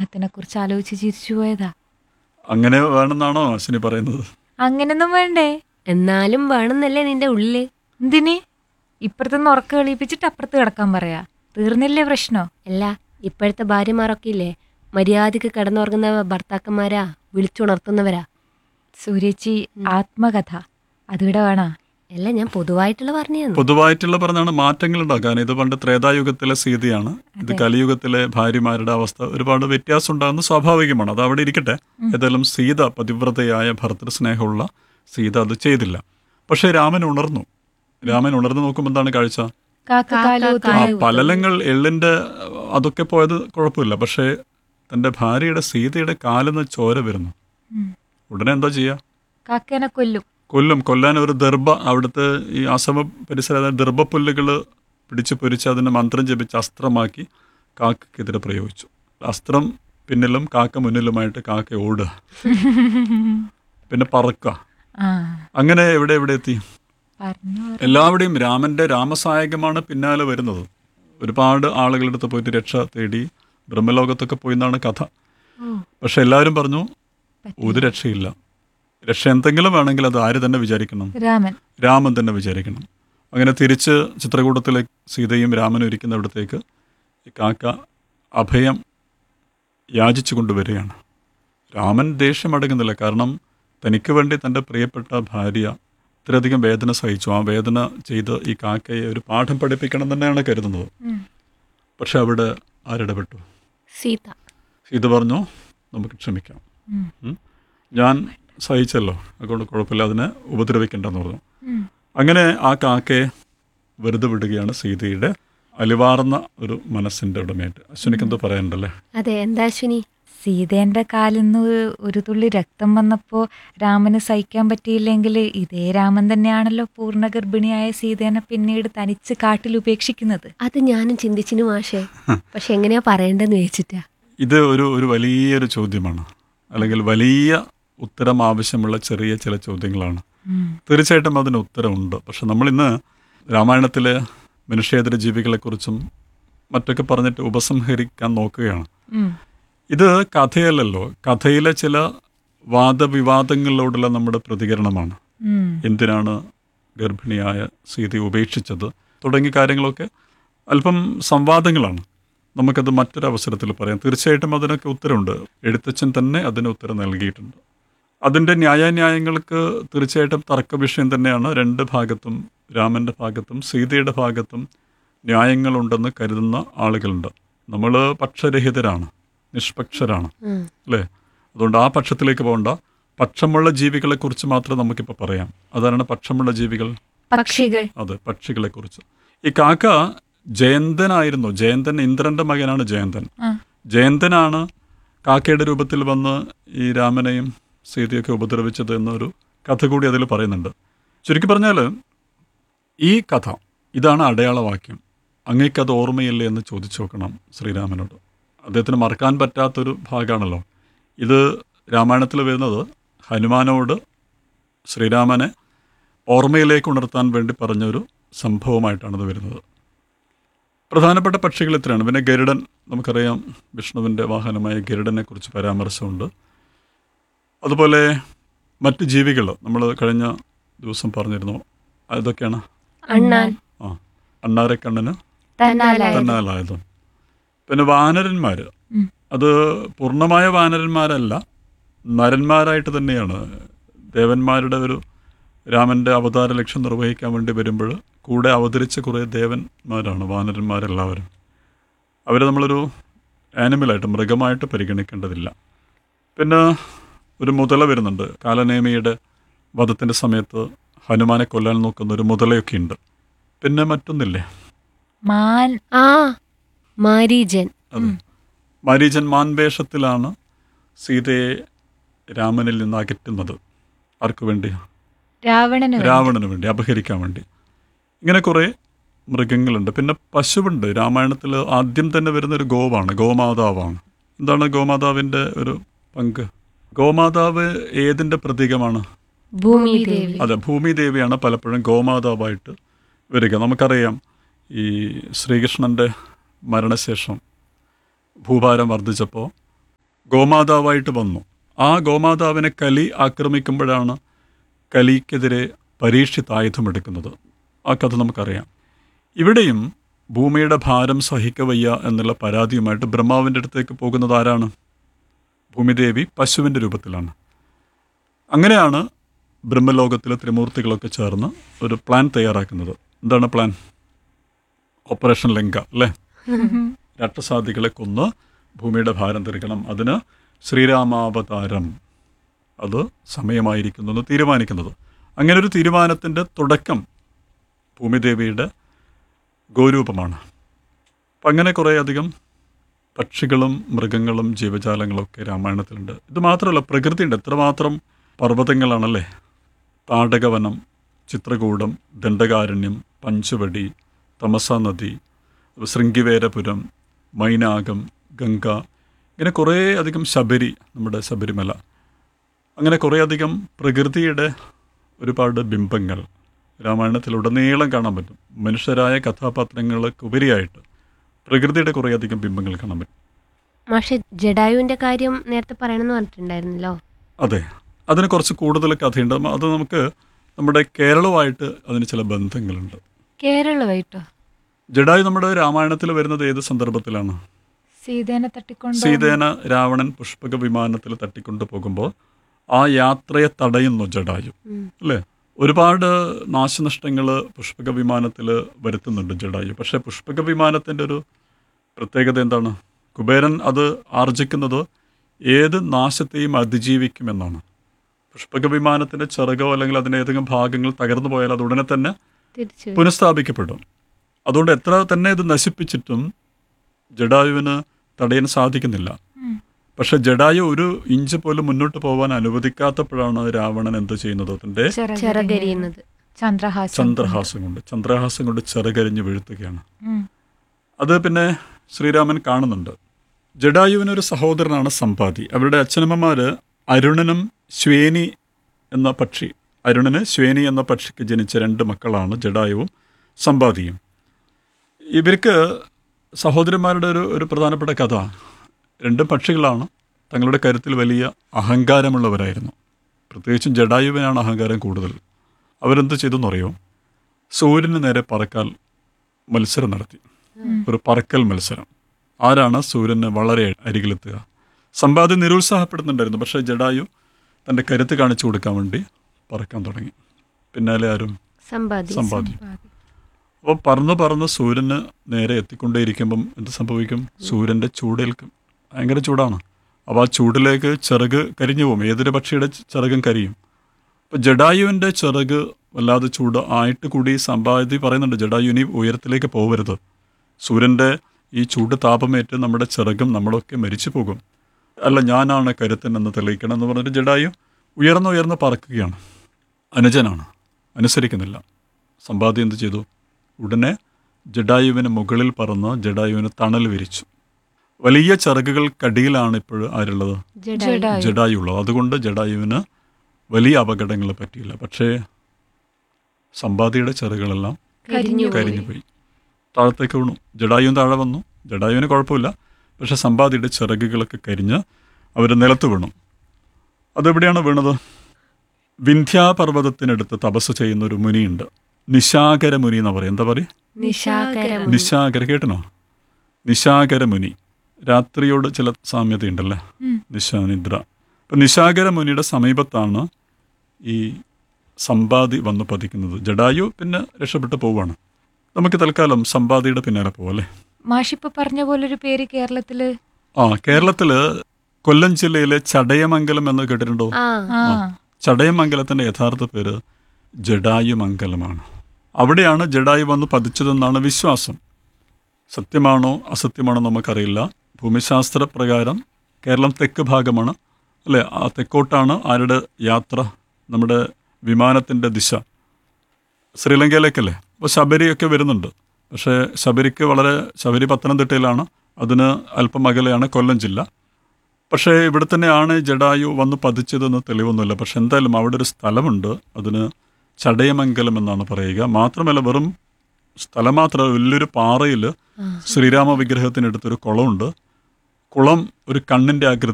കല്യാണത്തിനെ കുറിച്ച് ആലോചിച്ച് ചിരിച്ചു പോയതാ അങ്ങനെ വേണമെന്നാണോ അശ്വിനി പറയുന്നത് അങ്ങനൊന്നും വേണ്ടേ എന്നാലും വേണമെന്നല്ലേ നിന്റെ ഉള്ളില് എന്തിന് ഇപ്പുറത്തുനിന്ന് ഉറക്ക കളിപ്പിച്ചിട്ട് അപ്പുറത്ത് കിടക്കാൻ പറയാ തീർന്നില്ലേ പ്രശ്നോ അല്ല ഇപ്പോഴത്തെ ഭാര്യമാരൊക്കെ ഇല്ലേ മര്യാദക്ക് കിടന്നുറങ്ങുന്ന ഭർത്താക്കന്മാരാ വിളിച്ചുണർത്തുന്നവരാ സൂര്യേച്ചി ആത്മകഥ അതിവിടെ വേണ അല്ല ഞാൻ പൊതുവായിട്ടുള്ള പറഞ്ഞു പൊതുവായിട്ടുള്ള പറഞ്ഞാണ് മാറ്റങ്ങൾ ഉണ്ടാക്കാൻ ഇത് പണ്ട് ത്രേതായുഗത്തിലെ സീതയാണ് ഇത് കലിയുഗത്തിലെ ഭാര്യമാരുടെ അവസ്ഥ ഒരുപാട് വ്യത്യാസം ഉണ്ടാകുന്നത് സ്വാഭാവികമാണ് അത് അവിടെ ഇരിക്കട്ടെ ഏതായാലും സീത പതിവ്രതയായ ഭർത്തൃസ്നേഹമുള്ള സീത അത് ചെയ്തില്ല പക്ഷേ രാമൻ ഉണർന്നു രാമൻ ഉണർന്നു നോക്കുമ്പോൾ എന്താണ് കാഴ്ച കാക്ക കാലൂത്ത് ആ പലലങ്ങൾ എള്ളിന്റെ അതൊക്കെ പോയത് കുഴപ്പമില്ല പക്ഷേ തന്റെ ഭാര്യയുടെ സീതയുടെ കാലിന്ന് ചോര വരുന്നു ഉടനെ എന്താ ചെയ്യുക കാക്കേനെ കൊല്ലും കൊല്ലും കൊല്ലാൻ ഒരു ദർഭ അവിടുത്തെ ഈ ആസമ പരിസര ദർഭപ്പുല്ലുകൾ പിടിച്ച് പൊരിച്ച് അതിനെ മന്ത്രം ജപിച്ച് അസ്ത്രമാക്കി കാക്കയ്ക്കെതിരെ പ്രയോഗിച്ചു അസ്ത്രം പിന്നിലും കാക്ക മുന്നിലുമായിട്ട് കാക്ക ഓടുക പിന്നെ പറക്കുക ആ അങ്ങനെ എവിടെ എവിടെ എത്തി പറഞ്ഞു എല്ലാവിടെയും രാമന്റെ രാമസായകമാണ് പിന്നാലെ വരുന്നത് ഒരുപാട് ആളുകളുടെ അടുത്ത് പോയിട്ട് രക്ഷ തേടി ബ്രഹ്മലോകത്തൊക്കെ പോയി എന്നാണ് കഥ പക്ഷെ എല്ലാവരും പറഞ്ഞു ഒരു രക്ഷയില്ല രക്ഷ എന്തെങ്കിലും വേണമെങ്കിൽ അത് ആര് തന്നെ വിചാരിക്കണം രാമൻ രാമൻ തന്നെ വിചാരിക്കണം അങ്ങനെ തിരിച്ച് ചിത്രകൂടത്തിലെ സീതയും രാമനും ഇരിക്കുന്നിടത്തേക്ക് ഈ കാക്ക അഭയം യാചിച്ചു കൊണ്ടുവരികയാണ് രാമൻ ദേഷ്യം അടങ്ങുന്നില്ല കാരണം തനിക്ക് വേണ്ടി തൻ്റെ പ്രിയപ്പെട്ട ഭാര്യ ഇത്രയധികം വേദന സഹിച്ചു ആ വേദന ചെയ്ത് ഈ കാക്കയെ ഒരു പാഠം പഠിപ്പിക്കണം തന്നെയാണ് കരുതുന്നത് പക്ഷെ അവിടെ ആരിടപെട്ടു സീത സീത പറഞ്ഞു നമുക്ക് ക്ഷമിക്കാം ഉം. ഞാൻ സഹിച്ചല്ലോ അതുകൊണ്ട് കുഴപ്പമില്ല അതിനെ ഉപദ്രവിക്കേണ്ടെന്ന് പറഞ്ഞു അങ്ങനെ ആ കാക്കയെ വെറുതെ വിടുകയാണ് സീതയുടെ അലിവാർന്ന ഒരു മനസ്സിന്റെ ഉടമയായിട്ട് അശ്വിനിക്ക് എന്തോ പറയാനുണ്ടല്ലേ അതെ എന്താ അശ്വിനി സീതേന്റെ കാലിന്ന് ഒരു തുള്ളി രക്തം വന്നപ്പോ രാമന് സഹിക്കാൻ പറ്റിയില്ലെങ്കിൽ ഇതേ രാമൻ തന്നെയാണല്ലോ പൂർണ്ണ ഗർഭിണിയായ സീതേനെ പിന്നീട് തനിച്ച് കാട്ടിൽ ഉപേക്ഷിക്കുന്നത് അത് ഞാനും ചിന്തിച്ചിനു മാഷേ പക്ഷെ എങ്ങനെയാ പറയണ്ടെന്ന് വെച്ചിട്ടാ ഇത് ഒരു ഒരു വലിയൊരു ചോദ്യമാണ് അല്ലെങ്കിൽ വലിയ ഉത്തരം ആവശ്യമുള്ള ചെറിയ ചില ചോദ്യങ്ങളാണ് തീർച്ചയായിട്ടും അതിന് ഉത്തരമുണ്ട് പക്ഷെ നമ്മളിന്ന് രാമായണത്തിലെ മനുഷ്യേതര ജീവികളെക്കുറിച്ചും മറ്റൊക്കെ പറഞ്ഞിട്ട് ഉപസംഹരിക്കാൻ നോക്കുകയാണ് ഉം. ഇത് കഥയല്ലല്ലോ കഥയിലെ ചില വാദവിവാദങ്ങളിലോടുള്ള നമ്മുടെ പ്രതികരണമാണ് ഉം. എന്തിനാണ് ഗർഭിണിയായ സീതയെ ഉപേക്ഷിച്ചത് തുടങ്ങിയ കാര്യങ്ങളൊക്കെ അല്പം സംവാദങ്ങളാണ് നമുക്കത് മറ്റൊരവസരത്തിൽ പറയാം തീർച്ചയായിട്ടും അതിനൊക്കെ ഉത്തരവുണ്ട് എഴുത്തച്ഛൻ തന്നെ അതിന് ഉത്തരം നൽകിയിട്ടുണ്ട് അതിൻ്റെ ന്യായാന്യായങ്ങൾക്ക് തീർച്ചയായിട്ടും തർക്ക വിഷയം തന്നെയാണ് രണ്ട് ഭാഗത്തും രാമൻ്റെ ഭാഗത്തും സീതയുടെ ഭാഗത്തും ന്യായങ്ങളുണ്ടെന്ന് കരുതുന്ന ആളുകളുണ്ട് നമ്മൾ പക്ഷരഹിതരാണ് നിഷ്പക്ഷരാണ് ഉം. അല്ലേ അതുകൊണ്ട് ആ പക്ഷത്തിലേക്ക് പോകണ്ട പക്ഷമുള്ള ജീവികളെക്കുറിച്ച് മാത്രം നമുക്കിപ്പോൾ പറയാം അതാണ് പക്ഷമുള്ള ജീവികൾ പക്ഷികൾ അതെ പക്ഷികളെക്കുറിച്ച് ഈ കാക്ക ജയന്തനായിരുന്നു ജയന്തൻ ഇന്ദ്രന്റെ മകനാണ് ജയന്തൻ ആ. ജയന്തനാണ് കാക്കയുടെ രൂപത്തിൽ വന്ന് ഈ രാമനെയും സീതയൊക്കെ ഉപദ്രവിച്ചത് എന്നൊരു കഥ കൂടി അതിൽ പറയുന്നുണ്ട് ചുരുക്കി പറഞ്ഞാൽ ഈ കഥ ഇതാണ് അടയാളവാക്യം അങ്ങേക്കത് ഓർമ്മയില്ലേ എന്ന് ചോദിച്ചു നോക്കണം ശ്രീരാമനോട് അദ്ദേഹത്തിന് മറക്കാൻ പറ്റാത്തൊരു ഭാഗമാണല്ലോ ഇത് രാമായണത്തിൽ വരുന്നത് ഹനുമാനോട് ശ്രീരാമനെ ഓർമ്മയിലേക്ക് ഉണർത്താൻ വേണ്ടി പറഞ്ഞൊരു സംഭവമായിട്ടാണ് ഇത് വരുന്നത് പ്രധാനപ്പെട്ട പക്ഷികൾ ഇത്രയാണ് പിന്നെ ഗരുഡൻ നമുക്കറിയാം വിഷ്ണുവിൻ്റെ വാഹനമായ ഗരുഡനെ കുറിച്ച് പരാമർശമുണ്ട് അതുപോലെ മറ്റ് ജീവികൾ നമ്മൾ കഴിഞ്ഞ ദിവസം പറഞ്ഞിരുന്നു അതൊക്കെയാണ് അണ്ണാൻ ആ അണ്ണാരക്കണ്ണന് തന്നാലായ തന്നാലായതും പിന്നെ വാനരന്മാർ ഉം. അത് പൂർണ്ണമായ വാനരന്മാരല്ല നരന്മാരായിട്ട് തന്നെയാണ് ദേവന്മാരുടെ ഒരു രാമൻ്റെ അവതാര ലക്ഷ്യം നിർവഹിക്കാൻ വേണ്ടി വരുമ്പോൾ കൂടെ അവതരിച്ച കുറേ ദേവന്മാരാണ് വാനരന്മാരെല്ലാവരും അവരെ നമ്മളൊരു ആനിമലായിട്ട് മൃഗമായിട്ട് പരിഗണിക്കേണ്ടതില്ല പിന്നെ ഒരു മുതല വരുന്നുണ്ട് കാലനേമിയുടെ വധത്തിൻ്റെ സമയത്ത് ഹനുമാനെ കൊല്ലാൻ നോക്കുന്ന ഒരു മുതലയൊക്കെ ഉണ്ട് പിന്നെ മറ്റൊന്നില്ലേ മാൻ ആ മാരീജൻ അതെ മരീചൻ മാൻവേഷത്തിലാണ് സീതയെ രാമനിൽ നിന്ന് അകറ്റുന്നത് ആർക്കു വേണ്ടി രാവണന് വേണ്ടി. രാവണന് വേണ്ടി അപഹരിക്കാൻ വേണ്ടി ഇങ്ങനെ കുറേ മൃഗങ്ങളുണ്ട് പിന്നെ പശുവുണ്ട് രാമായണത്തിൽ ആദ്യം തന്നെ വരുന്ന ഒരു ഗോവാണ് ഗോമാതാവാണ് എന്താണ് ഗോമാതാവിൻ്റെ ഒരു പങ്ക് ഗോമാതാവ് ഏതിൻ്റെ പ്രതീകമാണ് ഭൂമി ദേവി അതെ ഭൂമിദേവിയാണ് പലപ്പോഴും ഗോമാതാവായിട്ട് വരിക നമുക്കറിയാം ഈ ശ്രീകൃഷ്ണൻ്റെ മരണശേഷം ഭൂഭാരം വർദ്ധിച്ചപ്പോൾ ഗോമാതാവായിട്ട് വന്നു ആ ഗോമാതാവിനെ കലി ആക്രമിക്കുമ്പോഴാണ് കലിക്കെതിരെ പരീക്ഷിത്ത് ആയുധമെടുക്കുന്നത് ആ കഥ നമുക്കറിയാം ഇവിടെയും ഭൂമിയുടെ ഭാരം സഹിക്കവയ്യ എന്നുള്ള പരാതിയുമായിട്ട് ബ്രഹ്മാവിൻ്റെ അടുത്തേക്ക് പോകുന്നത് ആരാണ് ഭൂമിദേവി പശുവിൻ്റെ രൂപത്തിലാണ് അങ്ങനെയാണ് ബ്രഹ്മലോകത്തിലെ ത്രിമൂർത്തികളൊക്കെ ചേർന്ന് ഒരു പ്ലാൻ തയ്യാറാക്കുന്നത് എന്താണ് പ്ലാൻ ഓപ്പറേഷൻ ലങ്ക അല്ലേ രട്ടസാദികളെ കൊന്ന് ഭൂമിയുടെ ഭാരം തീർക്കണം അതിന് ശ്രീരാമാവതാരം അത് സമയമായിരിക്കുന്നു എന്ന് തീരുമാനിക്കുന്നത് അങ്ങനെ ഒരു തീരുമാനത്തിൻ്റെ തുടക്കം ഭൂമിദേവിയുടെ ഗോരൂപമാണ് അപ്പം അങ്ങനെ കുറേയധികം പക്ഷികളും മൃഗങ്ങളും ജീവജാലങ്ങളൊക്കെ രാമായണത്തിലുണ്ട് ഇത് മാത്രമല്ല പ്രകൃതിയുണ്ട് എത്രമാത്രം പർവ്വതങ്ങളാണല്ലേ താടകവനം ചിത്രകൂടം ദണ്ഡകാരണ്യം പഞ്ചവടി തമസ നദി ശൃംഗിവേരപുരം മൈനാകം ഗംഗ ഇങ്ങനെ കുറേ അധികം ശബരി നമ്മുടെ ശബരിമല അങ്ങനെ കുറേയധികം പ്രകൃതിയുടെ ഒരുപാട് ബിംബങ്ങൾ രാമായണത്തിലുടനീളം കാണാൻ പറ്റും മനുഷ്യരായ കഥാപാത്രങ്ങൾക്ക് ഉപരിയായിട്ട് പ്രകൃതിയുടെ കുറേയധികം ബിംബങ്ങൾ കാണാൻ പറ്റും മാഷെ ജഡായുവിന്റെ കാര്യം നേരത്തെ പറയണമെന്ന് പറഞ്ഞിട്ടുണ്ടായിരുന്നല്ലോ അതെ അതിന് കുറച്ച് കൂടുതൽ കഥയുണ്ട് അത് നമുക്ക് നമ്മുടെ കേരളവുമായിട്ട് അതിന് ചില ബന്ധങ്ങളുണ്ട് കേരളമായിട്ടോ ജഡായു നമ്മുടെ രാമായണത്തിൽ വരുന്നത് ഏത് സന്ദർഭത്തിലാണ് സീതേനെ തട്ടിക്കൊണ്ട് സീതേന രാവണൻ പുഷ്പക വിമാനത്തിൽ തട്ടിക്കൊണ്ടു പോകുമ്പോൾ ആ യാത്രയെ തടയുന്നു ജഡായു ഉം. അല്ലേ ഒരുപാട് നാശനഷ്ടങ്ങൾ പുഷ്പക വിമാനത്തിൽ വരുത്തുന്നുണ്ട് ജഡായു പക്ഷേ പുഷ്പക വിമാനത്തിൻ്റെ ഒരു പ്രത്യേകത എന്താണ് കുബേരൻ അത് ആർജിക്കുന്നത് ഏത് നാശത്തെയും അതിജീവിക്കുമെന്നാണ് പുഷ്പക വിമാനത്തിൻ്റെ ചിറകോ അല്ലെങ്കിൽ അതിൻ്റെ ഏതെങ്കിലും ഭാഗങ്ങൾ തകർന്നു പോയാൽ അത് ഉടനെ തന്നെ തിരിച്ചു പുനഃസ്ഥാപിക്കപ്പെടും അതുകൊണ്ട് എത്ര തന്നെ ഇത് നശിപ്പിച്ചിട്ടും ജഡായുവിന് തടയാൻ സാധിക്കുന്നില്ല പക്ഷെ ജഡായു ഒരു ഇഞ്ച് പോലും മുന്നോട്ട് പോകാൻ അനുവദിക്കാത്തപ്പോഴാണ് രാവണൻ എന്ത് ചെയ്യുന്നത് അതിൻ്റെ ചിറകരിയുന്നത് ചന്ദ്രഹാസം ചന്ദ്രഹാസം കൊണ്ട് ചന്ദ്രഹാസം കൊണ്ട് ചെറുകരിഞ്ഞ് വീഴ്ത്തുകയാണ് ഉം. അത് പിന്നെ ശ്രീരാമൻ കാണുന്നുണ്ട് ജഡായുവിനൊരു സഹോദരനാണ് സമ്പാതി അവരുടെ അച്ഛനമ്മമാര് അരുണനും ശ്വേനി എന്ന പക്ഷി അരുണന് ശ്വേനി എന്ന പക്ഷിക്ക് ജനിച്ച രണ്ട് മക്കളാണ് ജഡായുവും സമ്പാദിയും ഇവർക്ക് സഹോദരന്മാരുടെ ഒരു ഒരു പ്രധാനപ്പെട്ട കഥ രണ്ടും പക്ഷികളാണ് തങ്ങളുടെ കരുത്തിൽ വലിയ അഹങ്കാരമുള്ളവരായിരുന്നു പ്രത്യേകിച്ചും ജഡായുവിനാണ് അഹങ്കാരം കൂടുതൽ അവരെന്ത് ചെയ്തെന്നറിയോ സൂര്യന് നേരെ പറക്കാൻ മത്സരം നടത്തി ഒരു പറക്കൽ മത്സരം ആരാണ് സൂര്യന് വളരെ അരികിലെത്തുക സമ്പാദ്യ നിരുത്സാഹപ്പെടുന്നുണ്ടായിരുന്നു പക്ഷേ ജഡായു തൻ്റെ കരുത്ത് കാണിച്ചു കൊടുക്കാൻ വേണ്ടി പറക്കാൻ തുടങ്ങി പിന്നാലെ ആരും സമ്പാദി സമ്പാദ്യം അപ്പോൾ പറന്ന് പറന്ന് സൂര്യന് നേരെ എത്തിക്കൊണ്ടേയിരിക്കുമ്പം എന്ത് സംഭവിക്കും സൂര്യൻ്റെ ചൂടേൽക്കും ഭയങ്കര ചൂടാണ് അപ്പോൾ ആ ചൂടിലേക്ക് ചിറക് കരിഞ്ഞു പോകും ഏതൊരു പക്ഷിയുടെ ചിറകും കരിയും അപ്പോൾ ജഡായുവിൻ്റെ ചിറക് വല്ലാതെ ചൂട് ആയിട്ട് കൂടി സമ്പാദി പറയുന്നുണ്ട് ജഡായു ഇനി ഉയരത്തിലേക്ക് പോകരുത് സൂര്യൻ്റെ ഈ ചൂട് താപമേറ്റ് നമ്മുടെ ചിറകും നമ്മളൊക്കെ മരിച്ചു പോകും അല്ല ഞാനാണ് കരുത്തൻ എന്ന് തെളിയിക്കണം എന്ന് പറഞ്ഞിട്ട് ജഡായു ഉയർന്ന് ഉയർന്ന് പറക്കുകയാണ് അനുജനാണ് അനുസരിക്കുന്നില്ല സമ്പാദ്യം എന്ത് ചെയ്തു ഉടനെ ജഡായുവിന് മുകളിൽ പറന്ന് ജഡായുവിന് തണൽ വിരിച്ചു വലിയ ചിറകുകൾക്കടിയിലാണ് ഇപ്പോൾ ആരുള്ളത് ജഡായു ജഡായു. ജഡായു ഉള്ളത് അതുകൊണ്ട് ജഡായുവിന് വലിയ അപകടങ്ങൾ പറ്റിയില്ല പക്ഷേ സമ്പാദിയുടെ ചിറകുകളെല്ലാം കരിഞ്ഞു കരിഞ്ഞു പോയി താഴത്തേക്ക് വീണു ജഡായുവും താഴെ വന്നു ജഡായുവിന് കുഴപ്പമില്ല പക്ഷെ സമ്പാദിയുടെ ചിറകുകളൊക്കെ കരിഞ്ഞ് അവർ നിലത്ത് വീണു അതെവിടെയാണ് വീണത് വിന്ധ്യാപർവ്വതത്തിനടുത്ത് തപസ് ചെയ്യുന്ന ഒരു മുനിയുണ്ട് നിശാകര മുനി എന്ന് പറയും എന്താ പറയുക നിശാകരം നിശാകര കേട്ടനോ നിശാകര മുനി രാത്രിയോട് ചില സാമ്യതയുണ്ടല്ലേ ഉം. നിശാനിദ്ര അപ്പം നിശാകര മുനിയുടെ സമീപത്താണ് ഈ സമ്പാദി വന്ന് പതിക്കുന്നത് ജഡായു പിന്നെ രക്ഷപ്പെട്ടു പോവാണ് നമുക്ക് തൽക്കാലം സമ്പാദിയുടെ പിന്നാലെ പോവാം അല്ലേ മാഷിപ്പോ പറഞ്ഞ പോലൊരു പേര് കേരളത്തില് ആ കേരളത്തില് കൊല്ലം ജില്ലയിലെ ചടയമംഗലം എന്ന് കേട്ടിട്ടുണ്ടോ ആ ആ ചടയമംഗലത്തിന്റെ യഥാർത്ഥ പേര് ജഡായുമംഗലമാണ് അവിടെയാണ് ജഡായു വന്ന് പതിച്ചതെന്നാണ് വിശ്വാസം സത്യമാണോ അസത്യമാണോ നമുക്കറിയില്ല ഭൂമിശാസ്ത്ര പ്രകാരം കേരളം തെക്ക് ഭാഗമാണ് അല്ലേ ആ തെക്കോട്ടാണ് ആരുടെ യാത്ര നമ്മുടെ വിമാനത്തിൻ്റെ ദിശ ശ്രീലങ്കയിലേക്കല്ലേ അപ്പോൾ ശബരിയൊക്കെ വരുന്നുണ്ട് പക്ഷേ ശബരിക്ക് വളരെ ശബരി പത്തനംതിട്ടയിലാണ് അതിന് അല്പം അകലെയാണ് കൊല്ലം ജില്ല പക്ഷേ ഇവിടെ തന്നെയാണ് ജഡായു വന്ന് പതിച്ചതെന്ന് തെളിവൊന്നുമില്ല പക്ഷെ എന്തായാലും അവിടെ ഒരു സ്ഥലമുണ്ട് അതിന് ചടയമംഗലം എന്നാണ് പറയുക മാത്രമല്ല വെറും സ്ഥലം മാത്രമല്ല വലിയൊരു പാറയിൽ ശ്രീരാമ വിഗ്രഹത്തിനടുത്തൊരു കുളമുണ്ട് കുളം ഒരു കണ്ണിൻ്റെ ആകൃതി